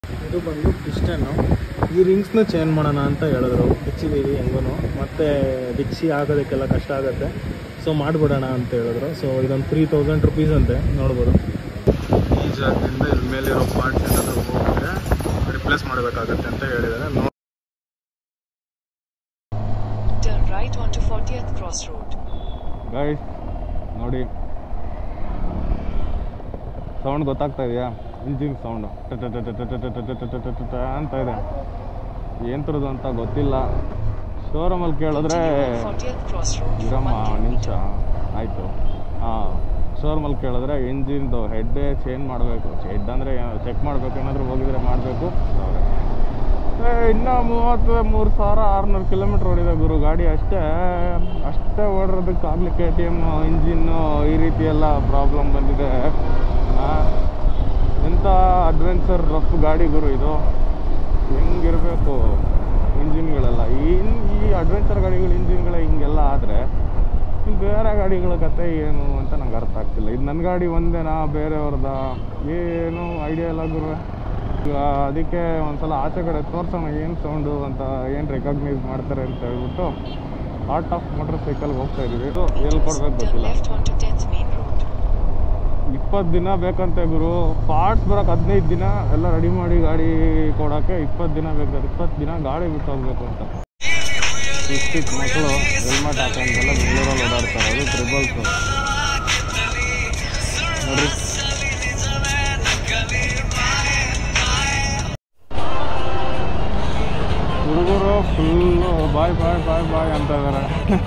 ಇದು ಬಂದು ಪಿಸ್ಟನ್ನು ಈ ರಿಂಗ್ಸ್ನ ಚೇಂಜ್ ಮಾಡೋಣ ಅಂತ ಹೇಳಿದ್ರು ಬಿಚ್ಚಿದ್ದೀವಿ ಹೆಂಗೂ ಮತ್ತು ಬಿಚ್ಚಿ ಆಗೋದಕ್ಕೆಲ್ಲ ಕಷ್ಟ ಆಗುತ್ತೆ ಸೊ ಮಾಡಿಬಿಡೋಣ ಅಂತ ಹೇಳಿದ್ರು ಸೊ ಇದೊಂದು ತ್ರೀ ತೌಸಂಡ್ ರುಪೀಸ್ ಅಂತೆ ನೋಡ್ಬೋದು ಈ ಜಾಗದಿಂದ ಇಲ್ಲಿ ಮೇಲಿರೋ ಪಾರ್ಟ್ ಏನಾದರೂ ಹೋಗಿದ್ರೆ ರಿಪ್ಲೇಸ್ ಮಾಡಬೇಕಾಗತ್ತೆ ಅಂತ ಹೇಳಿದ್ದಾರೆ ನೋ Turn right onto 40th Cross Road. Guys ನೋಡಿ ಸೌಂಡ್ ಗೊತ್ತಾಗ್ತಾ ಇದೆಯಾ ಇಂಜಿನ್ ಸೌಂಡು ಅಂತ ಇದೆ ಏನು ಥರದ್ದು ಅಂತ ಗೊತ್ತಿಲ್ಲ ಶೋರೂಮಲ್ಲಿ ಕೇಳಿದ್ರೆ Continue on 40th Cross Road for ಇರಮ್ಮ 1 ಒಂದು ನಿಮಿಷ kilometer. ಆಯಿತು ಹಾಂ ಶೋರೂಮಲ್ಲಿ ಕೇಳಿದ್ರೆ ಇಂಜಿನ್ದು ಹೆಡ್ಡೇ ಚೇಂಜ್ ಮಾಡಬೇಕು ಹೆಡ್ ಅಂದರೆ ಚೆಕ್ ಮಾಡಬೇಕು ಏನಾದರೂ ಹೋಗಿದ್ರೆ ಮಾಡಬೇಕು ಏ ಇನ್ನೂ ಮೂವತ್ತು ಮೂರು ಸಾವಿರ ಆರುನೂರು ಕಿಲೋಮೀಟ್ರ್ ಓಡಿದೆ ಗುರು ಗಾಡಿ ಅಷ್ಟೇ ಅಷ್ಟೇ ಓಡಿರೋದಕ್ಕಾಗಲಿ ಕೆ ಟಿ ಎಮ್ಮು ಇಂಜಿನ್ನು ಈ ರೀತಿ ಎಲ್ಲ ಪ್ರಾಬ್ಲಮ್ ಬಂದಿದೆ ಆ, ಎಂಥ ಅಡ್ವೆಂಚರ್ ರಫ್ ಗಾಡಿ ಗುರು ಇದು ಹೆಂಗಿರಬೇಕು ಇಂಜಿನ್ಗಳೆಲ್ಲ ಈ ಈ ಅಡ್ವೆಂಚರ್ ಗಾಡಿಗಳು ಇಂಜಿನ್ಗಳೇ ಹಿಂಗೆಲ್ಲ ಆದರೆ ಬೇರೆ ಗಾಡಿಗಳ ಕತೆ ಏನು ಅಂತ ನಂಗೆ ಅರ್ಥ ಆಗ್ತಿಲ್ಲ ಇದು ನನ್ನ ಗಾಡಿ ಒಂದೇನಾ ಬೇರೆಯವ್ರದ ಏನು ಐಡಿಯಾ ಇಲ್ಲ ಗುರು ಈಗ ಅದಕ್ಕೆ ಒಂದ್ಸಲ ಆಚೆ ಕಡೆ ತೋರ್ಸೋಣ ಏನು ಸೌಂಡು ಅಂತ ಏನು ರೆಕಗ್ನೈಸ್ ಮಾಡ್ತಾರೆ ಅಂತ ಹೇಳ್ಬಿಟ್ಟು ಆರ್ಟ್ ಆಫ್ ಮೋಟರ್ ಸೈಕಲ್ಗೆ ಹೋಗ್ತಾ ಇದೀವಿ ಇದು ಎಲ್ಲಿ ಕೊಡ್ಬೇಕು Turn ಗೊತ್ತಿಲ್ಲ left onto 10th Main Road. ಇಪ್ಪತ್ತು ದಿನ ಬೇಕಂತೆ ಗುರು ಪಾರ್ಟ್ಸ್ ಬರೋಕೆ ಹದಿನೈದು ದಿನ ಎಲ್ಲ ರೆಡಿ ಮಾಡಿ ಗಾಡಿ ಕೊಡೋಕ್ಕೆ ಇಪ್ಪತ್ತು ದಿನ ಬೇಕು ಇಪ್ಪತ್ತು ದಿನ ಗಾಡಿ ಬಿಟ್ಟು ಹೋಗ್ಬೇಕು ಅಂತ ಚಿಕ್ಕ ಮಕ್ಕಳು ಹೆಲ್ಮೆಟ್ ಹಾಕೊಂಡೆಲ್ಲ ಬೆಂಗಳೂರಲ್ಲಿ ಓಡಾಡ್ತಾರೆ ಅದು ಟ್ರಿಬಲ್ಸ್ ನೋಡ್ರಿ ಹುಡುಗರು ಫುಲ್ಲು ಬಾಯ್ ಬಾಯ್ ಬಾಯ್ ಬಾಯ್ ಅಂತ ಇದ್ದಾರೆ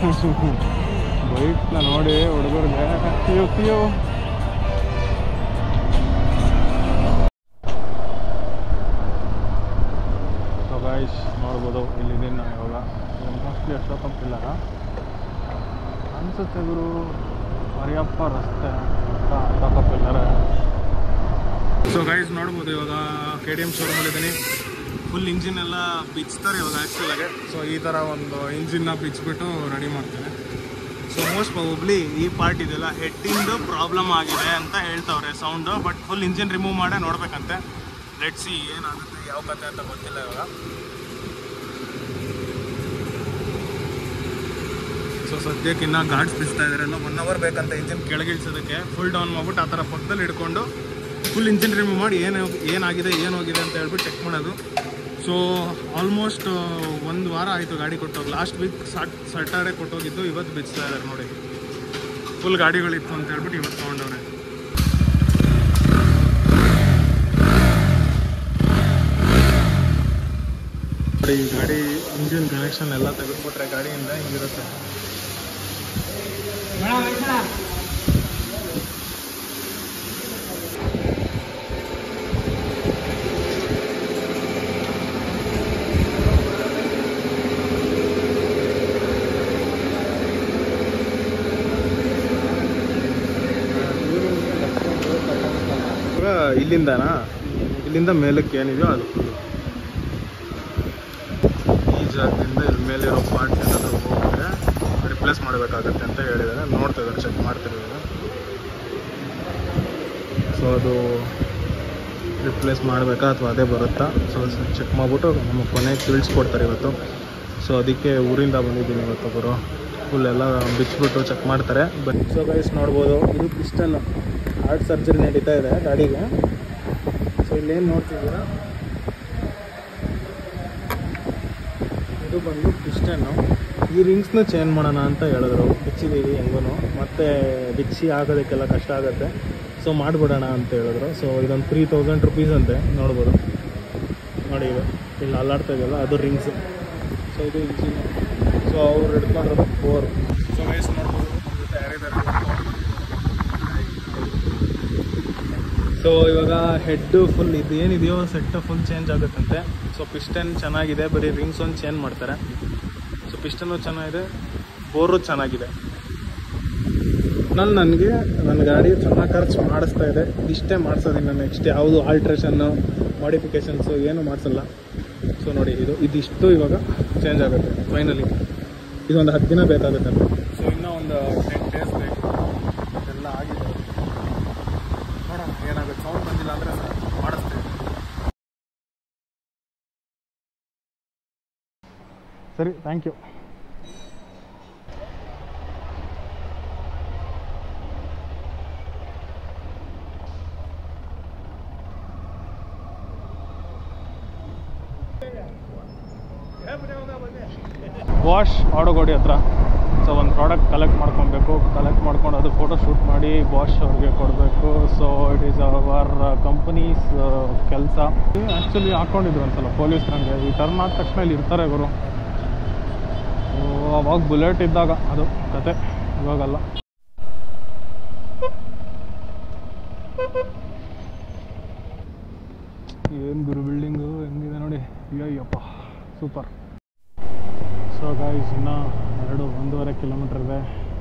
ಬೈಕ್ನ ನೋಡಿ ಹುಡುಗರಿಗೆ ಪಿಯು ಪಿಯು ಸೊ ಗೈಸ್ ನೋಡ್ಬೋದು ಇಲ್ಲಿದ್ದೀನಿ ನಾವು ಇವಾಗ ಮೋಸ್ಟ್ಲಿ ಅಶೋಕ ಪಿಲ್ಲರ ಅನ್ಸುತ್ತೆ ಗುರು ಮರಿಯಪ್ಪ ರಸ್ತೆ ಅಂತ ಅಶೋಕ ಪಿಲ್ಲರ ಸೊ ಗೈಸ್ ನೋಡ್ಬೋದು ಇವಾಗ ಕೆ ಡಿ ಎಮ್ ಶೋರೂಮಲ್ಲಿದ್ದೀನಿ ಫುಲ್ ಇಂಜಿನ್ ಎಲ್ಲ ಬಿಚ್ತಾರೆ ಇವಾಗ ಆ್ಯಕ್ಚುಲಾಗೆ ಸೊ ಈ ಥರ ಒಂದು ಇಂಜಿನ್ನ ಬಿಚ್ಚಿಬಿಟ್ಟು ರೆಡಿ ಮಾಡ್ತಾರೆ ಸೊ ಮೋಸ್ಟ್ ಪ್ರಾಬಬ್ಲಿ ಈ ಪಾರ್ಟ್ ಇದೆಲ್ಲ ಹೆಡ್ಡಿಂದು ಪ್ರಾಬ್ಲಮ್ ಆಗಿದೆ ಅಂತ ಹೇಳ್ತವ್ರೆ sound but full engine remove ಮಾಡೇ ನೋಡ್ಬೇಕಂತೆ ಲೆಟ್ ಸಿ ಏನಾಗುತ್ತೆ ಯಾವ ಕತೆ ಅಂತ ಗೊತ್ತಿಲ್ಲ ಇವಾಗ ಸೊ ಸದ್ಯಕ್ಕೆ ಇನ್ನು ಗಾಡ್ಸ್ ಬಿಸ್ತಾ ಇದ್ದಾರೆ ಇನ್ನೂ ಒನ್ ಅವರ್ ಬೇಕಂತ ಇಂಜಿನ್ ಕೆಳಗಿಳಿಸೋದಕ್ಕೆ ಫುಲ್ ಡೌನ್ ಮಾಡ್ಬಿಟ್ಟು ಆ ಥರ ಪಕ್ಕದಲ್ಲಿ ಹಿಡ್ಕೊಂಡು ಫುಲ್ ಇಂಜಿನ್ ರಿಮೂವ್ ಮಾಡಿ ಏನು ಏನಾಗಿದೆ ಏನು ಹೋಗಿದೆ ಅಂತ ಹೇಳ್ಬಿಟ್ಟು ಚೆಕ್ ಮಾಡೋದು ಸೊ ಆಲ್ಮೋಸ್ಟ್ ಒಂದು ವಾರ ಆಯಿತು ಗಾಡಿ ಕೊಟ್ಟೋಗಿ ಲಾಸ್ಟ್ ವೀಕ್ ಸಾಟ್ ಸ್ಯಾಟರ್ಡೆ ಕೊಟ್ಟೋಗಿದ್ದು ಇವತ್ತು ಬಿಚ್ತಾ ಇದ್ದಾರೆ ನೋಡಿ ಫುಲ್ ಗಾಡಿಗಳಿತ್ತು ಅಂತ ಹೇಳ್ಬಿಟ್ಟು ಇವತ್ತು ತೊಗೊಂಡವ್ರೆ ನೋಡಿ ಈ ಗಾಡಿ ಇಂಜಿನ್ ಕನೆಕ್ಷನ್ ಎಲ್ಲ ತೆಗೆದುಬಿಟ್ರೆ ಗಾಡಿಯಿಂದ ಹಿಂಗಿರುತ್ತೆ ಇವಾಗ ಇಲ್ಲಿಂದನಾ ಇಲ್ಲಿಂದ ಮೇಲಕ್ಕೆ ಏನಿದೆಯೋ ಅದು ಫುಲ್ಲು ಈ ಜಾಗದಿಂದ ಇಲ್ಲಿ ಮೇಲಿರೋ ಪಾರ್ಟ್ ಏನಾದರೂ ಹೋಗಿದ್ರೆ ರಿಪ್ಲೇಸ್ ಮಾಡಬೇಕಾಗತ್ತೆ ಅಂತ ಹೇಳಿದ್ದಾರೆ ನೋಡ್ತಾ ಇದ್ದಾರೆ ಚೆಕ್ ಮಾಡ್ತಿದ್ದಾರೆ ಸೊ ಅದು ರಿಪ್ಲೇಸ್ ಮಾಡಬೇಕಾ ಅಥವಾ ಅದೇ ಬರುತ್ತಾ ಸೊ ಚೆಕ್ ಮಾಡಿಬಿಟ್ಟು ನಮಗೆ ಕೊನೆಗೆ ತಿಳಿಸ್ಕೊಡ್ತಾರೆ ಇವತ್ತು ಸೊ ಅದಕ್ಕೆ ಊರಿಂದ ಬಂದಿದ್ದೀನಿ ಇವತ್ತು ಗುರು ಫುಲ್ ಎಲ್ಲ ಬಿಚ್ಚಿಬಿಟ್ಟು ಚೆಕ್ ಮಾಡ್ತಾರೆ ಬನ್ನಿ ಸೊ ಗೈಸ್ ನೋಡ್ಬೋದು ಇದು ಪಿಸ್ಟನ್ ಹಾರ್ಟ್ ಸರ್ಜರಿ ನಡೀತಾ ಇದೆ ಗಾಡಿಗೆ ಸೊ ಇಲ್ಲೇನು ನೋಡ್ತಿದ್ದೀರಾ ಇದು ಬಂದು ಪಿಸ್ಟನ್ನು ಈ ರಿಂಗ್ಸ್ನ ಚೇಂಜ್ ಮಾಡೋಣ ಅಂತ ಹೇಳಿದ್ರು ಬಿಚ್ಚಿದ್ದೀವಿ ಹೆಂಗೂ ಮತ್ತು ಬಿಚ್ಚಿ ಆಗೋದಕ್ಕೆಲ್ಲ ಕಷ್ಟ ಆಗುತ್ತೆ ಸೊ ಮಾಡಿಬಿಡೋಣ ಅಂತ ಹೇಳಿದ್ರು ಸೊ ಇದೊಂದು ತ್ರೀ ತೌಸಂಡ್ ರುಪೀಸ್ ಅಂತೆ ನೋಡ್ಬೋದು ನೋಡಿ ಇದು ಇಲ್ಲಿ ಅಲ್ಲಾಡ್ತಾ ಇದೆಯಲ್ಲ ಅದು ರಿಂಗ್ಸು ಸೊ ಇದು ಇಂಜಿನ್ ಸೊ ಅವ್ರು ಹಿಡ್ಕೊಂಡಿರೋದು ಫೋರ್ ಸೊ ವಯಸ್ಸು ನೋಡ್ಬೋದು ನಮ್ಮ ಜೊತೆ ಯಾರಿದ್ದಾರೆ ಸೊ ಇವಾಗ ಹೆಡ್ಡು ಫುಲ್ ಇದು ಏನಿದೆಯೋ ಸೆಟ್ ಫುಲ್ ಚೇಂಜ್ ಆಗುತ್ತಂತೆ ಸೊ ಪಿಸ್ಟನ್ ಚೆನ್ನಾಗಿದೆ ಬರೀ ರಿಂಗ್ಸ್ ಒಂದು ಚೇಂಜ್ ಮಾಡ್ತಾರೆ ಸೊ ಪಿಸ್ಟನ್ನು ಚೆನ್ನಾಗಿದೆ ಬೋರು ಚೆನ್ನಾಗಿದೆ ನಾನು ನನಗೆ ನನ್ನ ಗಾಡಿ ಚೆನ್ನಾಗಿ ಖರ್ಚು ಮಾಡಿಸ್ತಾ ಇದೆ ಇಷ್ಟೇ ಮಾಡಿಸೋದಿಲ್ಲ ನೆಕ್ಸ್ಟ್ ಯಾವುದು ಆಲ್ಟ್ರೇಷನ್ನು ಮಾಡಿಫಿಕೇಷನ್ಸು ಏನು ಮಾಡಿಸಲ್ಲ ಸೊ ನೋಡಿ ಇದು ಇದಿಷ್ಟು ಇವಾಗ ಚೇಂಜ್ ಆಗುತ್ತೆ ಫೈನಲಿ ಇದೊಂದು ಹತ್ತು ದಿನ ಬೇಕಾಗುತ್ತೆ ಸೊ ಇನ್ನೂ ಒಂದು ಟೆನ್ ಡೇಸ್ ಬೇಕು ಎಲ್ಲ ಆಗಿದೆ ನೋಡೋಣ ಏನಾಗುತ್ತೆ ಸೌಂಡ್ ಬಂದಿಲ್ಲ ಅಂದರೆ ಮಾಡಿಸ್ತೀವಿ ಸರಿ ಥ್ಯಾಂಕ್ ಯು ವಾಶ್ ಆಡೋಗೋಡಿ ಹತ್ರ ಸೊ ಒಂದು ಪ್ರಾಡಕ್ಟ್ ಕಲೆಕ್ಟ್ ಮಾಡ್ಕೊಬೇಕು ಕಲೆಕ್ಟ್ ಮಾಡ್ಕೊಂಡು ಅದು ಫೋಟೋ ಶೂಟ್ ಮಾಡಿ ಬಾಷ್ ಅವ್ರಿಗೆ ಕೊಡಬೇಕು so it is our companies ಕೆಲಸ ಆ್ಯಕ್ಚುಲಿ ಹಾಕ್ಕೊಂಡಿದ್ರು ಒಂದ್ಸಲ ಪೊಲೀಸ್ ನನಗೆ ಈ ಟರ್ನ್ ಆದ ತಕ್ಷಣ ಇಲ್ಲಿ ಇರ್ತಾರೆ ಗುರು ಸೊ ಅವಾಗ ಬುಲೆಟ್ ಇದ್ದಾಗ ಅದು ಕತೆ ಇವಾಗಲ್ಲ ಏನು ಗುರು ಬಿಲ್ಡಿಂಗು ಹೆಂಗಿದೆ ನೋಡಿ ಅಯ್ಯಪ್ಪ ಸೂಪರ್ ಸೊ ಗಾಯ್ಸ್ ಇನ್ನೂ ಎರಡು ಒಂದೂವರೆ ಕಿಲೋಮೀಟ್ರ್ ಇದೆ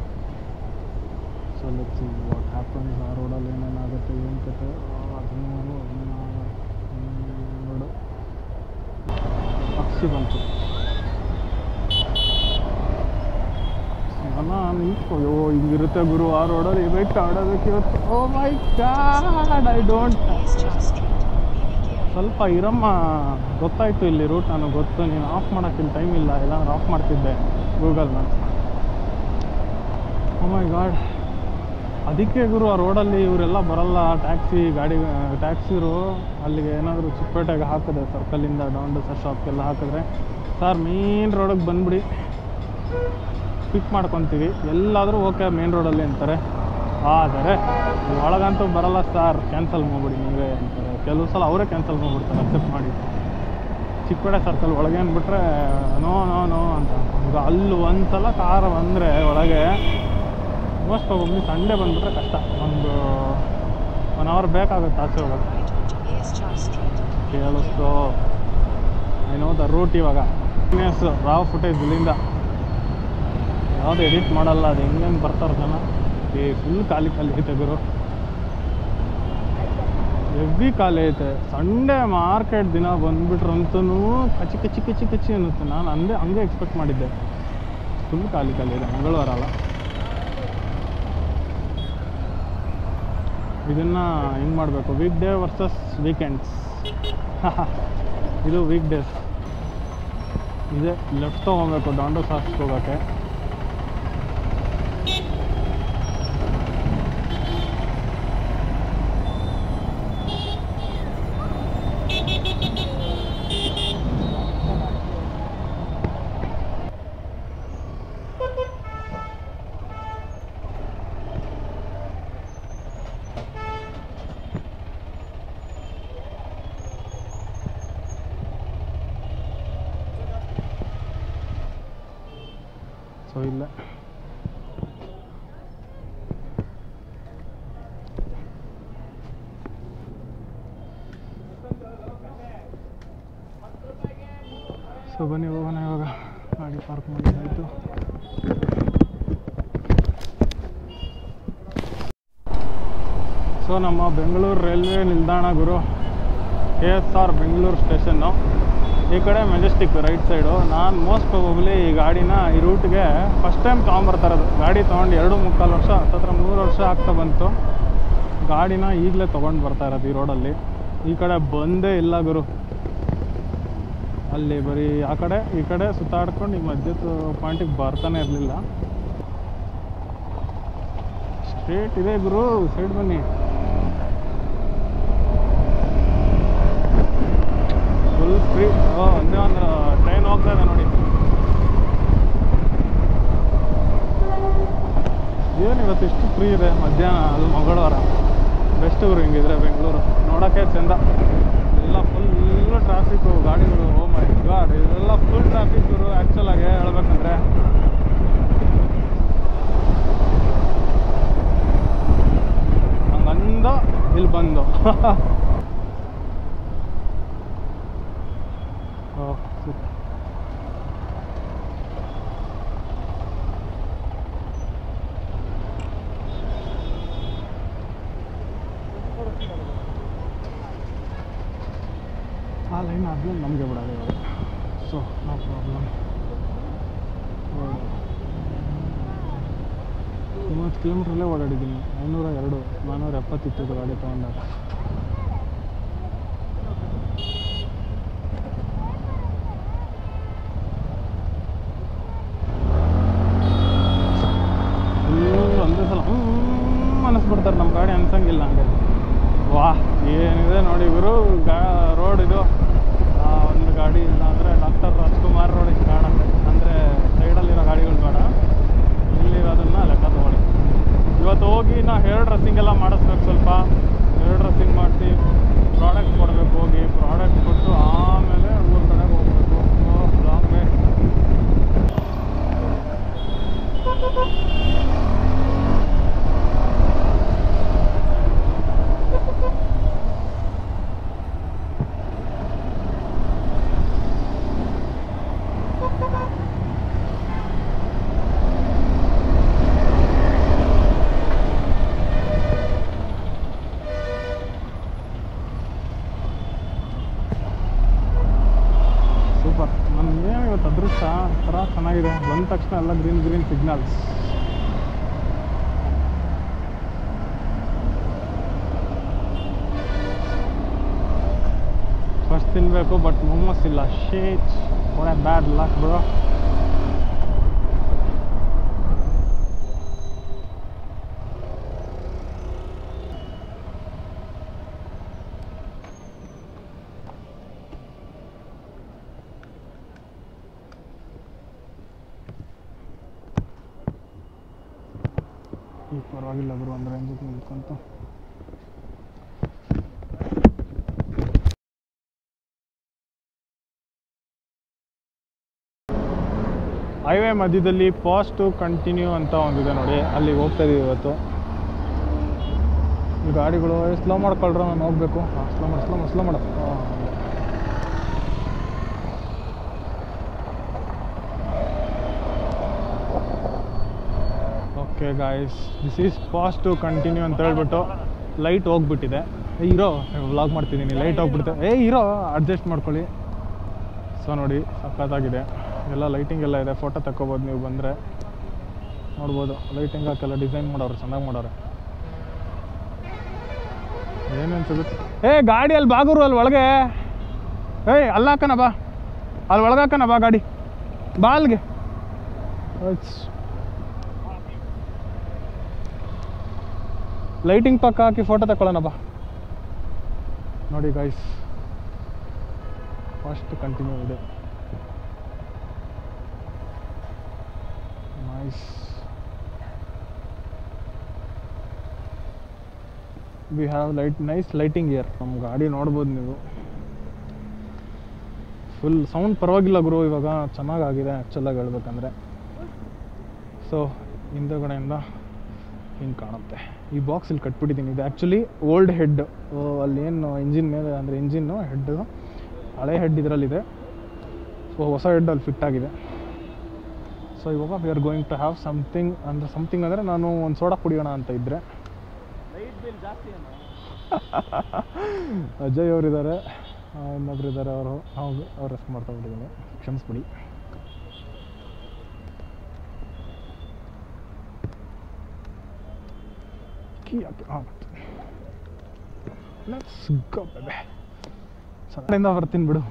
ಸೊ ಲೆಟ್ಸ್ ವಾಟ್ ಹ್ಯಾಪನ್ಸ್ ಆ ರೋಡಲ್ಲಿ ಏನೇನಾಗುತ್ತೆ ಏನು ಕತೆ ಹದಿಮೂರು ಹದಿನಾಲ್ಕು ಹನ್ನೆರಡು ಪಕ್ಷಿ ಬಂತು ನಾನು ನಿಂತ್ಕೊ ಅಯ್ಯೋ ಹಿಂಗಿರುತ್ತೆ ಗುರು ಆ ರೋಡಲ್ಲಿ ಬೈಕ್ ಆಡೋದಕ್ಕೆ ಇವತ್ತು oh my god I don't East Charles Street. BVK ಸ್ವಲ್ಪ ಇರಮ್ಮ ಗೊತ್ತಾಯ್ತು ಇಲ್ಲಿ ರೂಟ್ ನನಗೆ ಗೊತ್ತು ನೀನು ಆಫ್ ಮಾಡೋಕ್ಕಿಲ್ಲ ಟೈಮ್ ಇಲ್ಲ ಇಲ್ಲಾಂದ್ರೆ ಆಫ್ ಮಾಡ್ತಿದ್ದೆ Google map oh my god ಅದಕ್ಕೆ ಗುರು ಆ ರೋಡಲ್ಲಿ ಇವರೆಲ್ಲ ಬರಲ್ಲ ಟ್ಯಾಕ್ಸಿ ಗಾಡಿ ಟ್ಯಾಕ್ಸಿರು ಅಲ್ಲಿಗೆ ಏನಾದರೂ ಚಿಕ್ಕಪೇಟೆಗೆ ಹಾಕಿದೆ ಸರ್ಕಲಿಂದ ಡೌನ್ ಸರ್ ಶಾಪ್ಗೆಲ್ಲ ಹಾಕಿದ್ರೆ ಸರ್ ಮೇನ್ ರೋಡಿಗೆ ಬಂದ್ಬಿಡಿ ಪಿಕ್ ಮಾಡ್ಕೊತೀವಿ ಎಲ್ಲಾದರೂ ಓಕೆ ಮೇನ್ ರೋಡಲ್ಲಿ ಅಂತಾರೆ ಆದರೆ ಒಳಗಂತೂ ಬರಲ್ಲ ಸರ್ ಕ್ಯಾನ್ಸಲ್ ಮಾಡಿಬಿಡಿ ನೀವೇ ಅಂತಾರೆ ಕೆಲವು ಸಲ ಅವರೇ ಕ್ಯಾನ್ಸಲ್ ಮಾಡಿಬಿಡ್ತಾರೆ ಅಕ್ಸೆಪ್ಟ್ ಮಾಡಿ ಚಿಕ್ಕಪೇಟೆ ಸರ್ಕಲ್ ಒಳಗೆ ಅಂದ್ಬಿಟ್ರೆ ನೋ ನೋ ನೋ ಅಂತ ಈಗ ಅಲ್ಲಿ ಒಂದು ಸಲ ಕಾರ್ ಬಂದರೆ ಒಳಗೆ ಮೋಸ್ಟ್ ಪ್ರಾಬಬ್ಲಿ ಸಂಡೇ ಬಂದುಬಿಟ್ರೆ ಕಷ್ಟ ಒಂದು ಒನ್ ಅವರ್ ಬೇಕಾಗುತ್ತೆ ಆಚೆ ಹೋಗೋದು right onto East Charles Street. ಕೇಳಿಸ್ತು ಏನೋ ದ ರೂಟ್ ಇವಾಗ ರಾವ್ ಫುಟೇಜ್ ಇಲ್ಲಿಂದ ಯಾವುದು ಎಡಿಟ್ ಮಾಡಲ್ಲ ಅದು ಹೆಂಗೆ ಬರ್ತಾರೆ ಜನ ಏ ಫುಲ್ ಖಾಲಿ ಖಾಲಿ ಐತೆ ಗುರು ಹೆವಿ ಖಾಲಿ ಐತೆ ಸಂಡೇ ಮಾರ್ಕೆಟ್ ದಿನ ಬಂದ್ಬಿಟ್ರಂತೂ ಕಚ್ಚಿ ಕಚ್ಚಿ ಕಚ್ಚಿ ಕಚ್ಚಿ ಅನ್ನುತ್ತೆ ನಾನು ಅಂದೇ ಹಂಗೆ ಎಕ್ಸ್ಪೆಕ್ಟ್ ಮಾಡಿದ್ದೆ ಫುಲ್ ಖಾಲಿ ಖಾಲಿ ಇದೆ ಮಂಗಳವಾರ ಅಲ್ಲ ಇದನ್ನ ಹೆಂಗೆ ಮಾಡಬೇಕು ವೀಕ್ ಡೇ ವರ್ಸಸ್ ವೀಕೆಂಡ್ಸ್ ಇದು ವೀಕ್ ಡೇಸ್ ಇದೆ ಲೆಫ್ಟ್ ತೊಗೊಬೇಕು ಡಾಂಡೋ ಸಾಸ್ಗೆ ಹೋಗೋಕ್ಕೆ ಸೊ ಇಲ್ಲ ಸೊ ಬನ್ನಿ ಹೋಗೋಣ ಇವಾಗ ಗಾಡಿ ಪಾರ್ಕ್ ಮಾಡಿದ್ದಾಯಿತು ಸೊ ನಮ್ಮ ಬೆಂಗಳೂರು ರೈಲ್ವೆ ನಿಲ್ದಾಣ ಗುರು K S R Bengaluru station ಈ ಕಡೆ ಮೆಜೆಸ್ಟಿಕ್ ರೈಟ್ ಸೈಡು ನಾನು ಮೋಸ್ಟ್ ಪ್ರಾಬಬ್ಲಿ ಈ ಗಾಡಿನ ಈ ರೂಟ್ಗೆ ಫಸ್ಟ್ ಟೈಮ್ ತೊಗೊಂಬರ್ತಾ ಇರೋದು ಗಾಡಿ ತೊಗೊಂಡು ಎರಡು ಮುಕ್ಕಾಲು ವರ್ಷ ಹತ್ತತ್ರ ಮೂರು ವರ್ಷ ಆಗ್ತಾ ಬಂತು ಗಾಡಿನ ಈಗಲೇ ತೊಗೊಂಡು ಬರ್ತಾ ಇರೋದು ಈ ರೋಡಲ್ಲಿ ಈ ಕಡೆ ಬಂದೇ ಇಲ್ಲ ಗುರು ಅಲ್ಲಿ ಬರೀ ಆ ಕಡೆ ಈ ಕಡೆ ಸುತ್ತಾಡ್ಕೊಂಡು ಈ ಮಧ್ಯದ ಪಾಯಿಂಟಿಗೆ ಬರ್ತಾನೆ ಇರಲಿಲ್ಲ ಸ್ಟ್ರೇಟ್ ಇದೆ ಗುರು ಸೈಡ್ ಬನ್ನಿ ಫುಲ್ ಫ್ರೀ ಒಂದೇ ಒಂದು ಟ್ರೈನ್ ಹೋಗ್ತಾ ಇದೆ ನೋಡಿ ಏನು ಇವತ್ತು ಎಷ್ಟು ಫ್ರೀ ಇದೆ ಮಧ್ಯಾಹ್ನ ಅದು ಮಂಗಳವಾರ ಬೆಸ್ಟ್ ಗುರು ಹಿಂಗಿದ್ರೆ ಬೆಂಗಳೂರು ನೋಡೋಕ್ಕೆ ಚೆಂದ ಎಲ್ಲ ಫುಲ್ ಟ್ರಾಫಿಕ್ಕು ಗಾಡಿಗಳು ಓ ಮೈ ಗಾಡ್ ಇದೆಲ್ಲ ಫುಲ್ ಟ್ರಾಫಿಕ್ ಗುರು ಆ್ಯಕ್ಚುಲ್ ಆಗಿ ಹೇಳ್ಬೇಕಂದ್ರೆ ಹಂಗಂದ ಇಲ್ಲಿ ಬಂದು ಓ ಸೂಪರ್ ಆ ಲೈನ್ ಆದ್ಮೇಲೆ ನಮಗೆ ಬಿಡೋದು ಇವಾಗ ಸೊ ನೋ ಪ್ರಾಬ್ಲಮ್ ಮೂವತ್ತು ಕಿಲೋಮೀಟ್ರಲ್ಲೇ ಓಡಾಡಿದ್ದೀನಿ ಐನೂರ ಎರಡು ನಾನ್ನೂರ ಎಪ್ಪತ್ತಿತ್ತು ಗಾಡಿ ತೊಗೊಂಡಾಗ ಇಲ್ಲ ಹಂಗೆ ವಾಹ್ ಏನಿದೆ ನೋಡಿ ಇವರು ಗಾ ರೋಡ್ ಇದು ಆ, ಒಂದು ಗಾಡಿ ಇಲ್ಲ ಅಂದರೆ ಡಾಕ್ಟರ್ ರಾಜ್ಕುಮಾರ್ ರೋಡಿಗೆ ಕಾಣುತ್ತೆ ಅಂದರೆ ಸೈಡಲ್ಲಿರೋ ಗಾಡಿಗಳು ಬೇಡ ಇಲ್ಲಿರೋದನ್ನ ಲೆಕ್ಕ ತಗೊಳ್ಳಿ ಇವತ್ತು ಹೋಗಿ ನಾ ಹೇರ್ ಡ್ರೆಸ್ಸಿಂಗ್ ಎಲ್ಲ ಮಾಡಿಸ್ಬೇಕು ಸ್ವಲ್ಪ ಹೇರ್ ಡ್ರೆಸ್ಸಿಂಗ್ ಮಾಡಿಸಿ ಪ್ರಾಡಕ್ಟ್ ಕೊಡಬೇಕು ಹೋಗಿ ಪ್ರಾಡಕ್ಟ್ ಕೊಟ್ಟು ಆಮೇಲೆ ಊರ ಕಡೆಗೆ ಹೋಗ್ಬೇಕು ಲಾಂಗ್ ವೇ ಸೂಪರ್ ನನಗೆ ಇವತ್ತು ಅದೃಷ್ಟ ಥರ ಚೆನ್ನಾಗಿದೆ ಬಂದ ತಕ್ಷಣ ಎಲ್ಲ ಗ್ರೀನ್ ಗ್ರೀನ್ ಸಿಗ್ನಲ್ಸ್ ಫಸ್ಟ್ ತಿನ್ನಬೇಕು ಬಟ್ ಮೊಮ್ಮಸ್ ಇಲ್ಲ ಶೇಚ್ ಒಳ್ಳೆ ಬ್ಯಾಡ್ ಲಕ್ ಬ್ರೋ ಈಗ ಪರವಾಗಿಲ್ಲ ಗುರು ಅಂದ್ರೆ ಎಂದಕ್ಕೆ ನಿಲ್ಕೊಂತ ಹೈವೇ ಮಧ್ಯದಲ್ಲಿ ಪಾಸ್ಟ್ ಟು ಕಂಟಿನ್ಯೂ ಅಂತ ಒಂದಿದೆ ನೋಡಿ ಅಲ್ಲಿಗೆ ಹೋಗ್ತಾ ಇದೀವಿ ಇವತ್ತು ಈ ಗಾಡಿಗಳು ಸ್ಲೋ ಮಾಡ್ಕೊಳ್ರ ನಾನು ಹೋಗ್ಬೇಕು ಸ್ಲೋ ಮಾಡಿ ಸ್ಲೋ ಮಾಡಿ ಸ್ಲೋ ಮಾಡು okay guys this is past to continue ಅಂತ ಹೇಳ್ಬಿಟ್ಟು ಲೈಟ್ ಹೋಗ್ಬಿಟ್ಟಿದೆ ಏ ಇರೋ ವ್ಲಾಗ್ ಮಾಡ್ತಿದ್ದೀನಿ ಲೈಟ್ ಹೋಗ್ಬಿಡುತ್ತೆ ಏ ಇರೋ ಅಡ್ಜಸ್ಟ್ ಮಾಡ್ಕೊಳ್ಳಿ ಸೊ ನೋಡಿ ಸಖತ್ತಾಗಿದೆ ಎಲ್ಲ ಲೈಟಿಂಗ್ ಎಲ್ಲ ಇದೆ ಫೋಟೋ ತಗೋಬೋದು ನೀವು ಬಂದರೆ ನೋಡ್ಬೋದು ಲೈಟಿಂಗ್ ಹಾಕೆಲ್ಲ ಡಿಸೈನ್ ಮಾಡೋರು ಚೆನ್ನಾಗಿ ಮಾಡೋರು ಏನೇನು ಸಿಗುತ್ತೆ ಏ ಗಾಡಿ ಅಲ್ಲಿ ಬಾಗುರು ಅಲ್ಲಿ ಒಳಗೆ ಏಯ್ ಅಲ್ಲ ಹಾಕನ ಬಾ ಅಲ್ಲಿ ಒಳಗೆ ಹಾಕನ ಬಾ ಗಾಡಿ ಬಾ ಅಲ್ಲಿಗೆ ಲೈಟಿಂಗ್ ಪಕ್ಕ ಹಾಕಿ ಫೋಟೋ ತಗೊಳ್ಳೋಣ ಬಾ ನೋಡಿ ಗೈಸ್ ಫಸ್ಟ್ ಕಂಟಿನ್ಯೂ ಇದೆ nice we have light nice lighting here ನಮ್ಮ ಗಾಡಿ ನೋಡ್ಬೋದು ನೀವು ಫುಲ್ ಸೌಂಡ್ ಪರವಾಗಿಲ್ಲ ಗುರು ಇವಾಗ ಚೆನ್ನಾಗಾಗಿದೆ ಆ್ಯಕ್ಚುಲಾಗಿ ಹೇಳ್ಬೇಕಂದ್ರೆ ಸೊ ಹಿಂದಗಡೆಯಿಂದ ಹಿಂಗೆ ಕಾಣುತ್ತೆ ಈ ಬಾಕ್ಸ್ ಇಲ್ಲಿ ಕಟ್ಬಿಟ್ಟಿದ್ದೀನಿ ಇದು ಆ್ಯಕ್ಚುಲಿ ಓಲ್ಡ್ ಹೆಡ್ ಅಲ್ಲಿ ಏನು ಇಂಜಿನ್ ಮೇಲೆ ಅಂದರೆ ಇಂಜಿನ್ನು ಹೆಡ್ಡು ಹಳೆ ಹೆಡ್ ಇದರಲ್ಲಿದೆ ಸೊ ಹೊಸ ಹೆಡ್ ಅಲ್ಲಿ ಫಿಟ್ ಆಗಿದೆ ಸೊ ಇವಾಗ we are going to have something ಅಂದರೆ ಸಮಥಿಂಗ್ ಅಂದರೆ ನಾನು ಒಂದು ಸೋಡಾ ಕುಡಿಯೋಣ ಅಂತ ಇದ್ದರೆ ಅಜಯ್ ಅವರಿದ್ದಾರೆ ಇನ್ನೊಬ್ರು ಇದ್ದಾರೆ ಅವರು ಹೌದು ಅವ್ರು ರೆಸ್ಟ್ ಮಾಡ್ತಾ ಬಿಟ್ಟಿದ್ದೀನಿ ಕ್ಷಮಿಸ್ಬಿಡಿ ಕೀ ಹಾಕಿ ಹಾಂ ಲೆಟ್ಸ್ ಗೋ ಬೇಬೆ ಸಣ್ಣಿಂದ ಬರ್ತೀನಿ ಬಿಡು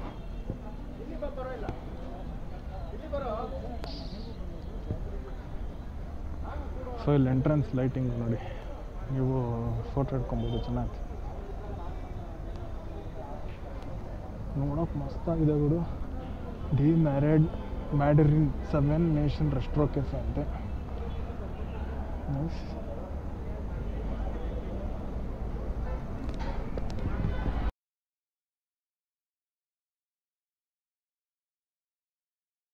ಸೊ ಇಲ್ಲಿ ಎಂಟ್ರೆನ್ಸ್ ಲೈಟಿಂಗ್ ನೋಡಿ ನೀವು ಫೋಟೋ ಹಿಡ್ಕೊಬೋದು ಚೆನ್ನಾಗಿ ನೋಡೋಕೆ ಮಸ್ತಾಗಿದೆ ಬಿಡು the married mandarin seven nation restro cafe ಅಂತೆ ನೈಸ್